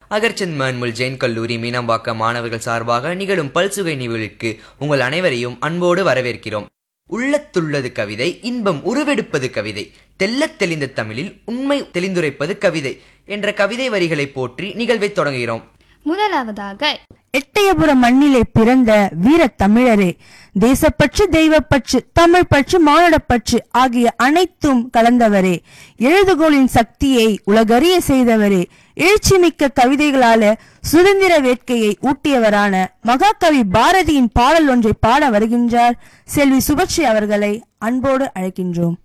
அகர்ச்சந்த் மன்முல் ஜெயின் கல்லூரி மீனம்பாக்கம் மாணவர்கள் சார்பாக நிகழும் பல்சுகை நிகழ்வுக்கு உங்கள் அனைவரையும் அன்போடு வரவேற்கிறோம் உள்ளத்துள்ளது கவிதை இன்பம் உருவெடுப்பது கவிதை தெள்ளத் தெளிந்த தமிழில் உண்மை தெளிந்துரைப்பது கவிதை என்ற கவிதை வரிகளை போற்றி நிகழ்வை தொடங்குகிறோம் முதலாவதாக எட்டயபுரம் மண்ணிலே பிறந்த வீர தமிழரே தேசப்பற்று தெய்வப்பற்று தமிழ் பற்று மானுடப்பற்று ஆகிய அனைத்தும் கலந்தவரே எழுதுகோளின் சக்தியை உலகறிய செய்தவரே எழுச்சிமிக்க கவிதைகளால சுதந்திர வேட்கையை ஊட்டியவரான மகாகவி பாரதியின் பாடல் ஒன்றை பாட வருகின்றார் செல்வி சுபஸ்ரீ அவர்களை அன்போடு அழைக்கின்றோம்